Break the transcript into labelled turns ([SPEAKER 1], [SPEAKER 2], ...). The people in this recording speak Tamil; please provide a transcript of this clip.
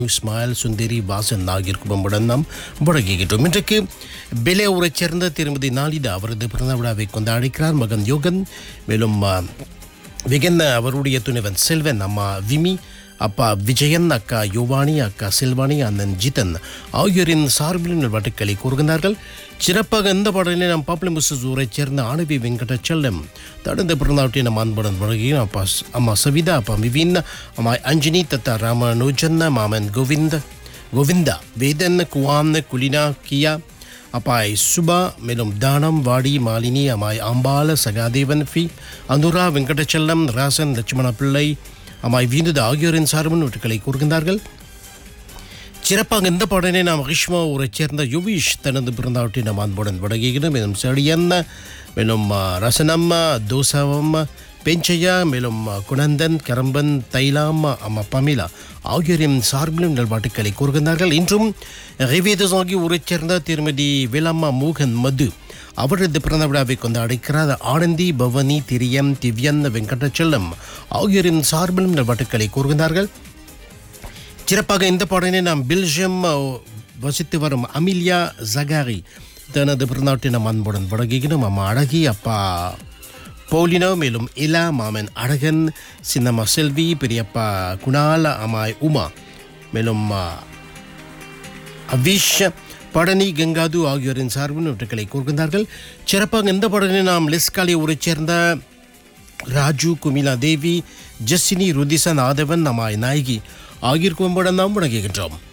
[SPEAKER 1] இஸ்மாயில் சுந்தரி வாசன் ஆகியோர் குடும்பமுடன் நாம் வழங்குகின்றோம் இன்றைக்கு பெலே ஊரைச் சேர்ந்த திருமதி நாளிதா அவரது பிறந்த விழாவை கொண்டாடிக்கிறார் மகன் யோகன் மேலும் ஆ, விகன் அவருடைய துணைவன் செல்வன் அம்மா விமி அப்பா விஜயன் அக்கா யுவானி அக்கா செல்வானி அண்ணன் ஜிதன் ஆகியோரின் சார்பில் வட்டுக்களை கூறுகின்றார்கள் சிறப்பாக இந்த பாடலில் நாம் பாப்ளமுசஸ் ஊரைச் சேர்ந்த ஆனவி வெங்கடச்செல்லம் தடந்த பிறந்தாவட்டி நம் அன்புடன் வழங்குகிறோம் அப்பா ஸ்- அம்மா சவிதா அப்பா விவின் அம்மா அஞ்சனி தத்தா ராமனுஜன் மாமன் கோவிந்த் கோவிந்தா வேதன் குவான் குலினா கியா அப்பாய் சுபா மேலும் தானம் வாடி மாலினி அம்மாய் அம்பால சகாதேவன் ஃபி அனுரா வெங்கடச்செல்லம் ராசன் லட்சுமண பிள்ளை அம்மாய் வீந்தது ஆகியோரின் சார்பின் வீட்டுக்களை கூறுகின்றார்கள் சிறப்பாக இந்த பாடலை நாம் மகிஷ்மா ஊரைச் சேர்ந்த யுவீஷ் தனது பிறந்தாவட்டி நாம் அன்புடன் வழங்குகிறோம் மேலும் செடியன் மேலும் ஆ, ரசனம் தோசவம் பெஞ்சையா மேலும் ஆ, குணந்தன் கரம்பன் தைலாம் அம்மா பமிலா ஆகியோரின் சார்பிலும் நல்வாட்டுக்களை கூறுகின்றார்கள் இன்றும் ரிவேதசாகி ஊரைச் சேர்ந்த திருமதி வேலம்மா மோகன் மது அவரது பிறந்த விழாவை கொண்டாடுகிறார் ஆனந்தி பவனி திரியம் திவ்யன் வெங்கடச்செல்லம் ஆகியோரின் சார்பிலும் நல்வாட்டுக்களை கூறுகின்றார்கள் சிறப்பாக இந்த பாடலை நாம் பெல்ஜியம் அஹ், வசித்து வரும் அமிலியா ஜகாரி தனது பிறந்தாட்டை நாம் அன்புடன் வழங்குகிறோம் அம்மா அழகி அப்பா பௌலினோ மேலும் இலா மாமன் அழகன் சின்னம்மா செல்வி பெரியப்பா குணால் அம்மாய் உமா மேலும் அஹ், அவிஷ் பழனி கங்காது ஆகியோரின் சார்பில் நோட்டுகளை கூறுகின்றார்கள் சிறப்பாக இந்த பாடலை நாம் லெஸ்காலி ஊரைச் சேர்ந்த ராஜு குமிலா தேவி ஜஸ்ஸினி ருதிசன் ஆதவன் அம்மாய் நாயகி ஆகியோர் கும்படன் நாம் வழங்குகின்றோம்